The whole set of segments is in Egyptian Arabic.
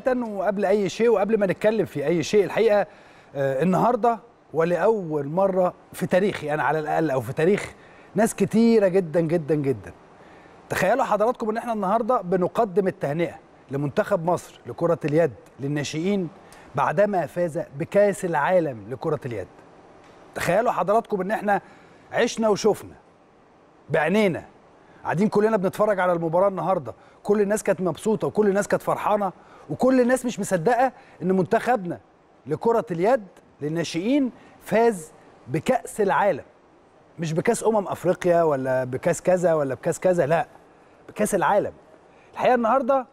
وقبل اي شيء وقبل ما نتكلم في اي شيء الحقيقه آه، النهارده ولاول مره في تاريخي انا على الاقل او في تاريخ ناس كتيره جدا جدا جدا تخيلوا حضراتكم ان احنا النهارده بنقدم التهنئه لمنتخب مصر لكره اليد للناشئين بعدما فاز بكاس العالم لكره اليد تخيلوا حضراتكم ان احنا عشنا وشفنا بعينينا قاعدين كلنا بنتفرج على المباراه النهارده كل الناس كانت مبسوطه وكل الناس كانت فرحانه وكل الناس مش مصدقه ان منتخبنا لكره اليد للناشئين فاز بكاس العالم مش بكاس امم افريقيا ولا بكاس كذا ولا بكاس كذا لا بكاس العالم الحقيقه النهارده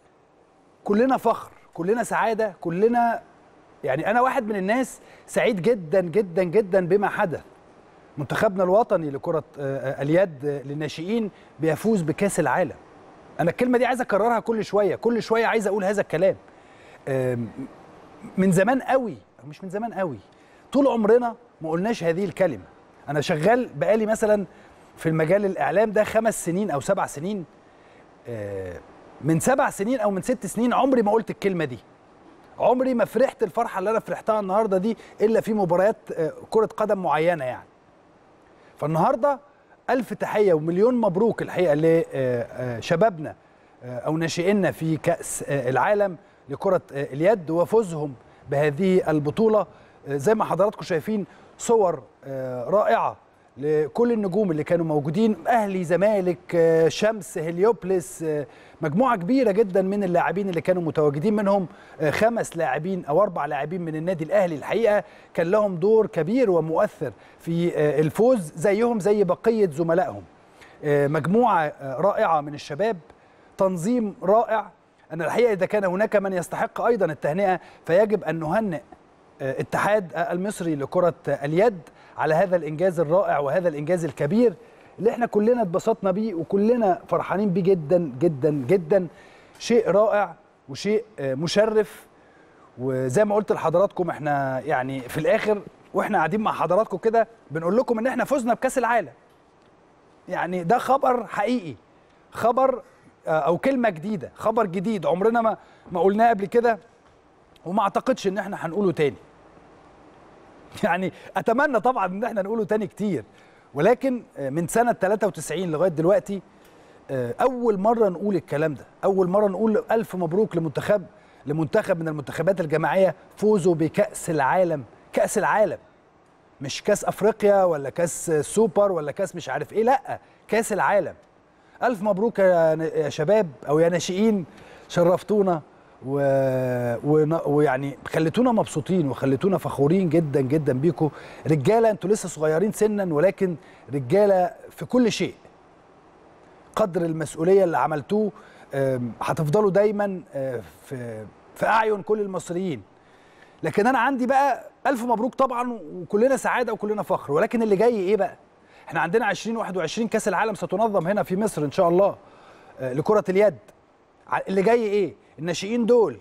كلنا فخر كلنا سعاده كلنا يعني انا واحد من الناس سعيد جدا جدا جدا بما حدث منتخبنا الوطني لكره آه، اليد للناشئين بيفوز بكاس العالم انا الكلمه دي عايز اكررها كل شويه كل شويه عايز اقول هذا الكلام آم، من زمان قوي أو مش من زمان قوي طول عمرنا ما قلناش هذه الكلمه انا شغال بقالي مثلا في المجال الاعلام ده خمس سنين او سبع سنين آه، من سبع سنين او من ست سنين عمري ما قلت الكلمه دي عمري ما فرحت الفرحه اللي انا فرحتها النهارده دي الا في مباريات آه، كره قدم معينه يعني فالنهارده ألف تحية ومليون مبروك الحقيقة لشبابنا أو ناشئينا في كأس آه، العالم لكرة آه، اليد وفوزهم بهذه البطولة آه، زي ما حضراتكم شايفين صور آه، رائعة لكل النجوم اللي كانوا موجودين أهلي زمالك آه، شمس هليوبلس آه، مجموعة كبيرة جدا من اللاعبين اللي كانوا متواجدين منهم آه، خمس لاعبين أو أربع لاعبين من النادي الأهلي الحقيقة كان لهم دور كبير ومؤثر في آه، الفوز زيهم زي بقية زملائهم آه، مجموعة آه، رائعة من الشباب تنظيم رائع أنا الحقيقة إذا كان هناك من يستحق أيضا التهنئة فيجب أن نهنئ آه، اتحاد المصري لكرة اليد على هذا الإنجاز الرائع وهذا الإنجاز الكبير اللي احنا كلنا اتبسطنا بيه وكلنا فرحانين بيه جدا جدا جدا شيء رائع وشيء آه، مشرف وزي ما قلت لحضراتكم احنا يعني في الآخر واحنا قاعدين مع حضراتكم كده بنقول لكم ان احنا فزنا بكأس العالم يعني ده خبر حقيقي خبر آه، او كلمه جديده خبر جديد عمرنا ما ما قلناه قبل كده وما اعتقدش ان احنا هنقوله تاني يعني اتمنى طبعا ان احنا نقوله تاني كتير ولكن آه، من سنه 93 لغايه دلوقتي آه، اول مره نقول الكلام ده اول مره نقول الف مبروك لمنتخب لمنتخب من المنتخبات الجماعيه فوزوا بكاس العالم كاس العالم مش كاس افريقيا ولا كاس سوبر ولا كاس مش عارف ايه لا كاس العالم الف مبروك يا ن- يا شباب او يا ناشئين شرفتونا و... ون- ويعني خليتونا مبسوطين وخليتونا فخورين جدا جدا بيكم رجاله انتوا لسه صغيرين سنا ولكن رجاله في كل شيء قدر المسؤوليه اللي عملتوه آم، هتفضلوا دايما آه، في في اعين كل المصريين لكن انا عندي بقى الف مبروك طبعا وكلنا سعاده وكلنا فخر ولكن اللي جاي ايه بقى احنا عندنا 2021 كاس العالم ستنظم هنا في مصر ان شاء الله آه، لكره اليد ع- اللي جاي ايه الناشئين دول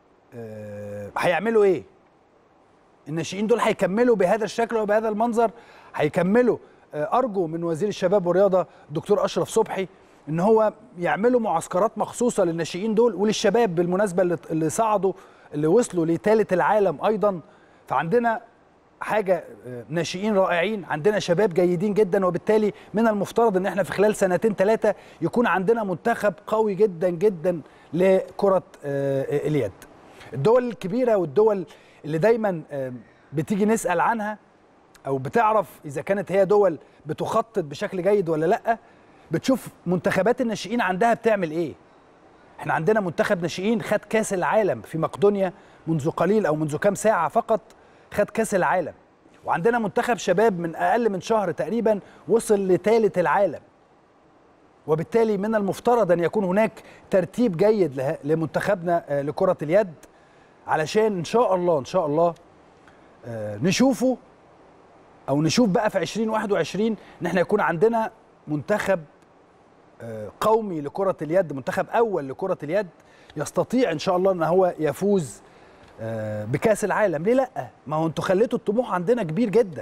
آه، هيعملوا ايه الناشئين دول هيكملوا بهذا الشكل وبهذا المنظر هيكملوا آه، ارجو من وزير الشباب والرياضه الدكتور اشرف صبحي ان هو يعملوا معسكرات مخصوصه للناشئين دول وللشباب بالمناسبه اللي اللي صعدوا اللي وصلوا لثالث العالم ايضا فعندنا حاجه آه، ناشئين رائعين عندنا شباب جيدين جدا وبالتالي من المفترض ان احنا في خلال سنتين ثلاثه يكون عندنا منتخب قوي جدا جدا لكره آه، اليد الدول الكبيره والدول اللي دايما آه، بتيجي نسال عنها او بتعرف اذا كانت هي دول بتخطط بشكل جيد ولا لا بتشوف منتخبات الناشئين عندها بتعمل ايه احنا عندنا منتخب ناشئين خد كاس العالم في مقدونيا منذ قليل او منذ كام ساعه فقط خد كاس العالم وعندنا منتخب شباب من اقل من شهر تقريبا وصل لثالث العالم وبالتالي من المفترض ان يكون هناك ترتيب جيد له- لمنتخبنا آه، لكره اليد علشان ان شاء الله ان شاء الله آه، نشوفه او نشوف بقى في 2021 ان احنا يكون عندنا منتخب آه، قومي لكرة اليد منتخب أول لكرة اليد يستطيع إن شاء الله أن هو يفوز آه، بكأس العالم ليه لأ ما هو أنتوا خليتوا الطموح عندنا كبير جدا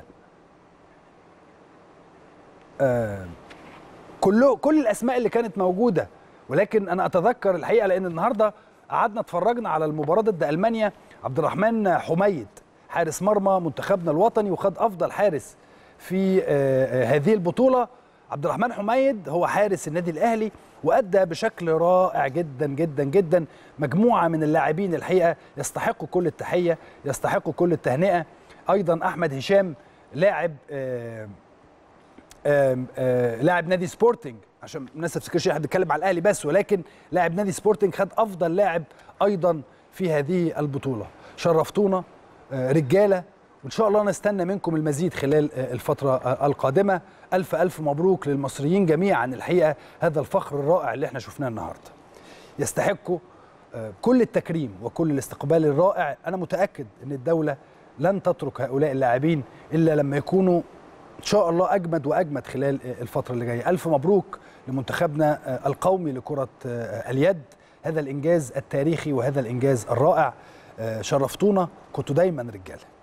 آه، كله كل الأسماء اللي كانت موجودة ولكن أنا أتذكر الحقيقة لأن النهاردة قعدنا اتفرجنا على المباراه ضد المانيا عبد الرحمن حميد حارس مرمى منتخبنا الوطني وخد افضل حارس في هذه البطوله عبد الرحمن حميد هو حارس النادي الاهلي وادى بشكل رائع جدا جدا جدا مجموعه من اللاعبين الحقيقه يستحقوا كل التحيه يستحقوا كل التهنئه ايضا احمد هشام لاعب آآ آآ لاعب نادي سبورتنج عشان الناس ما تفتكرش احنا بنتكلم على الاهلي بس ولكن لاعب نادي سبورتنج خد افضل لاعب ايضا في هذه البطوله شرفتونا رجاله وان شاء الله نستنى منكم المزيد خلال الفتره القادمه الف الف مبروك للمصريين جميعا الحقيقه هذا الفخر الرائع اللي احنا شفناه النهارده يستحقوا كل التكريم وكل الاستقبال الرائع انا متاكد ان الدوله لن تترك هؤلاء اللاعبين الا لما يكونوا ان شاء الله اجمد واجمد خلال الفتره اللي جايه الف مبروك لمنتخبنا القومي لكره اليد هذا الانجاز التاريخي وهذا الانجاز الرائع شرفتونا كنتوا دايما رجاله